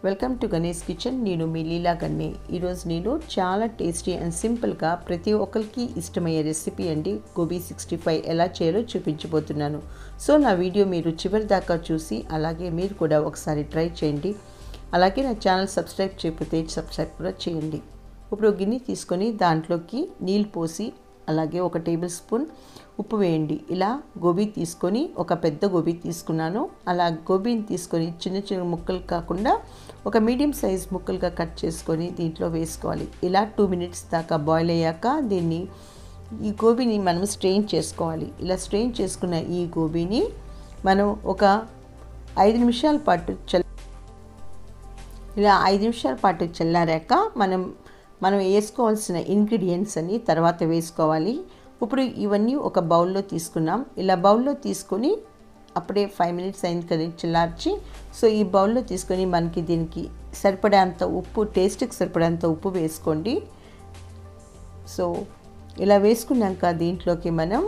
welcome to Ganesh kitchen నేను మీ లీలా గన్నే ఈరోజు నేను చాలా టేస్టీ అండ్ సింపుల్గా ప్రతి ఒక్కరికి ఇష్టమయ్యే రెసిపీ అండి గోబీ సిక్స్టీ ఫైవ్ ఎలా చేయాలో చూపించబోతున్నాను సో నా వీడియో మీరు చివరి దాకా చూసి అలాగే మీరు కూడా ఒకసారి ట్రై చేయండి అలాగే నా ఛానల్ సబ్స్క్రైబ్ చేయకపోతే సబ్స్క్రైబ్ కూడా చేయండి ఇప్పుడు గిన్నె తీసుకొని దాంట్లోకి నీళ్ళు పోసి అలాగే ఒక టేబుల్ స్పూన్ ఉప్పు వేయండి ఇలా గోబీ తీసుకొని ఒక పెద్ద గోబీ తీసుకున్నాను అలా గోబీని తీసుకొని చిన్న చిన్న ముక్కలు కాకుండా ఒక మీడియం సైజ్ ముక్కలుగా కట్ చేసుకొని దీంట్లో వేసుకోవాలి ఇలా టూ మినిట్స్ దాకా బాయిల్ అయ్యాక దీన్ని ఈ గోబీని మనం స్ట్రెయిన్ చేసుకోవాలి ఇలా స్ట్రెయిన్ చేసుకున్న ఈ గోబీని మనం ఒక ఐదు నిమిషాల పాటు చల్ ఇలా ఐదు నిమిషాల పాటు చల్లారాక మనం మనం వేసుకోవాల్సిన ఇంగ్రీడియంట్స్ అని తర్వాత వేసుకోవాలి ఇప్పుడు ఇవన్నీ ఒక బౌల్లో తీసుకున్నాం ఇలా బౌల్లో తీసుకొని అప్పుడే ఫైవ్ మినిట్స్ అయింది కదా చల్లార్చి సో ఈ బౌల్లో తీసుకొని మనకి దీనికి సరిపడేంత ఉప్పు టేస్ట్కి సరిపడేంత ఉప్పు వేసుకోండి సో ఇలా వేసుకున్నాక దీంట్లోకి మనం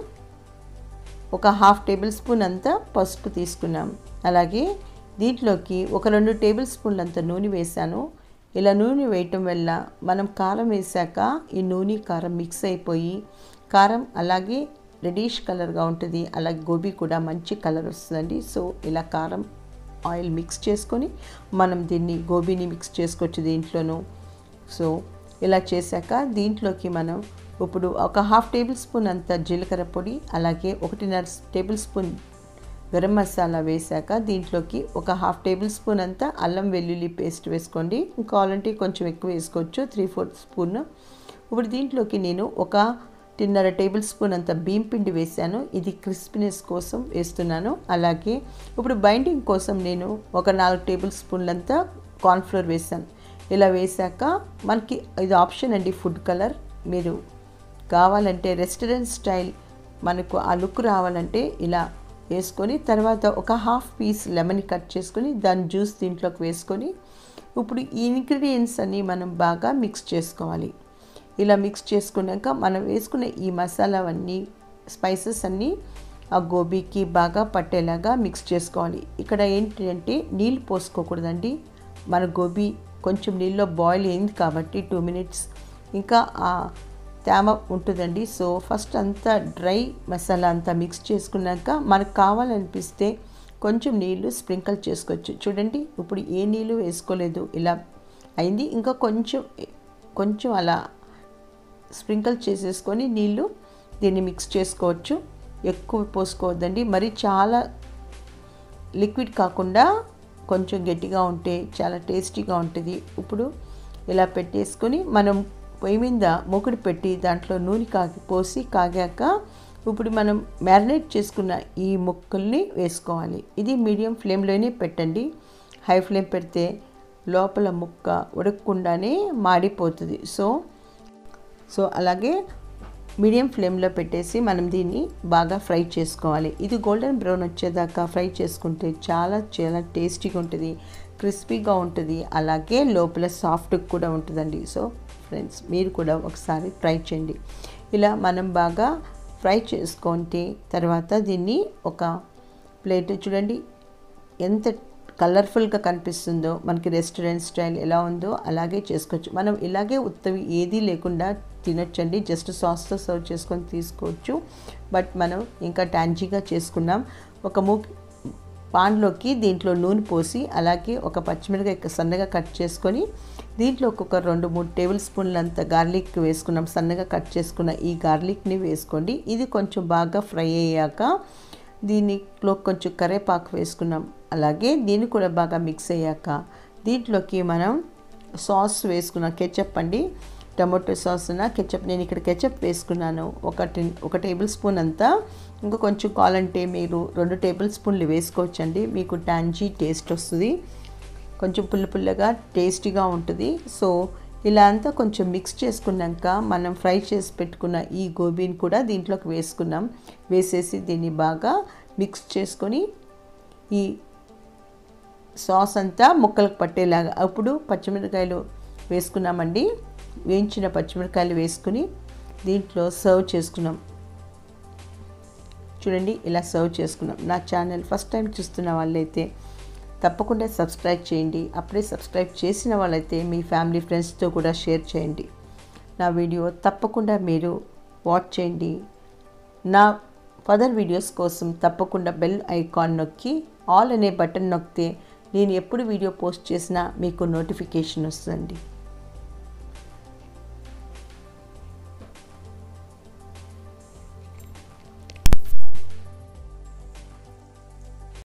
ఒక హాఫ్ టేబుల్ స్పూన్ అంతా పసుపు తీసుకున్నాం అలాగే దీంట్లోకి ఒక రెండు టేబుల్ స్పూన్లు అంత నూనె వేసాను ఇలా నూనె వేయటం వల్ల మనం కారం వేసాక ఈ నూనె కారం మిక్స్ అయిపోయి కారం అలాగే రెడిష్ కలర్గా ఉంటుంది అలాగే గోబీ కూడా మంచి కలర్ వస్తుందండి సో ఇలా కారం ఆయిల్ మిక్స్ చేసుకొని మనం దీన్ని గోబీని మిక్స్ చేసుకోవచ్చు దీంట్లోనూ సో ఇలా చేశాక దీంట్లోకి మనం ఇప్పుడు ఒక హాఫ్ టేబుల్ స్పూన్ అంత జీలకర్ర పొడి అలాగే ఒకటిన్నర టేబుల్ స్పూన్ గరం మసాలా వేశాక దీంట్లోకి ఒక హాఫ్ టేబుల్ స్పూన్ అంతా అల్లం వెల్లుల్లి పేస్ట్ వేసుకోండి కావాలంటే కొంచెం ఎక్కువ వేసుకోవచ్చు త్రీ ఫోర్త్ స్పూన్ ఇప్పుడు దీంట్లోకి నేను ఒక తిన్నర టేబుల్ స్పూన్ అంత బియ్యం పిండి వేశాను ఇది క్రిస్పీనెస్ కోసం వేస్తున్నాను అలాగే ఇప్పుడు బైండింగ్ కోసం నేను ఒక నాలుగు టేబుల్ స్పూన్లంతా కార్న్ఫ్లోర్ వేశాను ఇలా వేశాక మనకి ఇది ఆప్షన్ అండి ఫుడ్ కలర్ మీరు కావాలంటే రెస్టారెంట్ స్టైల్ మనకు ఆ లుక్ రావాలంటే ఇలా వేసుకొని తర్వాత ఒక హాఫ్ పీస్ లెమన్ కట్ చేసుకొని దాని జ్యూస్ దీంట్లోకి వేసుకొని ఇప్పుడు ఈ ఇంగ్రీడియంట్స్ అన్నీ మనం బాగా మిక్స్ చేసుకోవాలి ఇలా మిక్స్ చేసుకున్నాక మనం వేసుకున్న ఈ మసాలా అన్నీ స్పైసెస్ అన్నీ ఆ గోబీకి బాగా పట్టేలాగా మిక్స్ చేసుకోవాలి ఇక్కడ ఏంటి అంటే నీళ్ళు పోసుకోకూడదండి మన గోబీ కొంచెం నీళ్ళలో బాయిల్ అయింది కాబట్టి టూ మినిట్స్ ఇంకా ఆ తేమ ఉంటుందండి సో ఫస్ట్ అంతా డ్రై మసాలా అంతా మిక్స్ చేసుకున్నాక మనకు కావాలనిపిస్తే కొంచెం నీళ్ళు స్ప్రింకిల్ చేసుకోవచ్చు చూడండి ఇప్పుడు ఏ నీళ్ళు వేసుకోలేదు ఇలా అయింది ఇంకా కొంచెం కొంచెం అలా స్ప్రింకిల్ చేసేసుకొని నీళ్ళు దీన్ని మిక్స్ చేసుకోవచ్చు ఎక్కువ పోసుకోవద్దండి మరి చాలా లిక్విడ్ కాకుండా కొంచెం గట్టిగా ఉంటే చాలా టేస్టీగా ఉంటుంది ఇప్పుడు ఇలా పెట్టేసుకొని మనం పొయ్యి మీద మూకుడు పెట్టి దాంట్లో నూనె కాగి పోసి కాగాక ఇప్పుడు మనం మ్యారినేట్ చేసుకున్న ఈ ముక్కల్ని వేసుకోవాలి ఇది మీడియం ఫ్లేమ్లోనే పెట్టండి హై ఫ్లేమ్ పెడితే లోపల ముక్క ఉడకకుండానే మాడిపోతుంది సో సో అలాగే మీడియం ఫ్లేమ్లో పెట్టేసి మనం దీన్ని బాగా ఫ్రై చేసుకోవాలి ఇది గోల్డెన్ బ్రౌన్ వచ్చేదాకా ఫ్రై చేసుకుంటే చాలా చాలా టేస్టీగా ఉంటుంది క్రిస్పీగా ఉంటుంది అలాగే లోపల సాఫ్ట్గా కూడా ఉంటుందండి సో ఫ్రెండ్స్ మీరు కూడా ఒకసారి ట్రై చేయండి ఇలా మనం బాగా ఫ్రై చేసుకుంటే తర్వాత దీన్ని ఒక ప్లేట్ చూడండి ఎంత కలర్ఫుల్గా కనిపిస్తుందో మనకి రెస్టారెంట్ స్టైల్ ఎలా ఉందో అలాగే చేసుకోవచ్చు మనం ఇలాగే ఉత్తవి ఏదీ లేకుండా తినొచ్చండి జస్ట్ సాస్తో సర్వ్ చేసుకొని తీసుకోవచ్చు బట్ మనం ఇంకా టాంజీగా చేసుకున్నాం ఒక మూ పాన్లోకి దీంట్లో నూనె పోసి అలాగే ఒక పచ్చిమిరకాయ సన్నగా కట్ చేసుకొని దీంట్లో ఒక రెండు మూడు టేబుల్ స్పూన్లంత గార్లిక్ వేసుకున్నాం సన్నగా కట్ చేసుకున్న ఈ గార్లిక్ని వేసుకోండి ఇది కొంచెం బాగా ఫ్రై అయ్యాక దీనిలో కొంచెం కరేపాకు వేసుకున్నాం అలాగే దీన్ని కూడా బాగా మిక్స్ అయ్యాక దీంట్లోకి మనం సాస్ వేసుకున్నాం కెచప్ అండి టమాటో సాస్ కెచప్ నేను ఇక్కడ కెచప్ వేసుకున్నాను ఒక ఒక టేబుల్ స్పూన్ అంతా ఇంకా కొంచెం కావాలంటే మీరు రెండు టేబుల్ స్పూన్లు వేసుకోవచ్చండి మీకు టాంజీ టేస్ట్ వస్తుంది కొంచెం పుల్ల పుల్లగా టేస్టీగా ఉంటుంది సో ఇలా అంతా కొంచెం మిక్స్ చేసుకున్నాక మనం ఫ్రై చేసి పెట్టుకున్న ఈ గోబీని కూడా దీంట్లోకి వేసుకున్నాం వేసేసి దీన్ని బాగా మిక్స్ చేసుకొని ఈ సాస్ అంతా ముక్కలకు పట్టేలాగా అప్పుడు పచ్చిమిరకాయలు వేసుకున్నామండి వేయించిన పచ్చిమిరకాయలు వేసుకుని దీంట్లో సర్వ్ చేసుకున్నాం చూడండి ఇలా సర్వ్ చేసుకున్నాం నా ఛానల్ ఫస్ట్ టైం చూస్తున్న వాళ్ళైతే తప్పకుండా సబ్స్క్రైబ్ చేయండి అప్పుడే సబ్స్క్రైబ్ చేసిన వాళ్ళైతే మీ ఫ్యామిలీ ఫ్రెండ్స్తో కూడా షేర్ చేయండి నా వీడియో తప్పకుండా మీరు వాచ్ చేయండి నా ఫర్దర్ వీడియోస్ కోసం తప్పకుండా బెల్ ఐకాన్ నొక్కి ఆల్ అనే బటన్ నొక్కితే నేను ఎప్పుడు వీడియో పోస్ట్ చేసినా మీకు నోటిఫికేషన్ వస్తుంది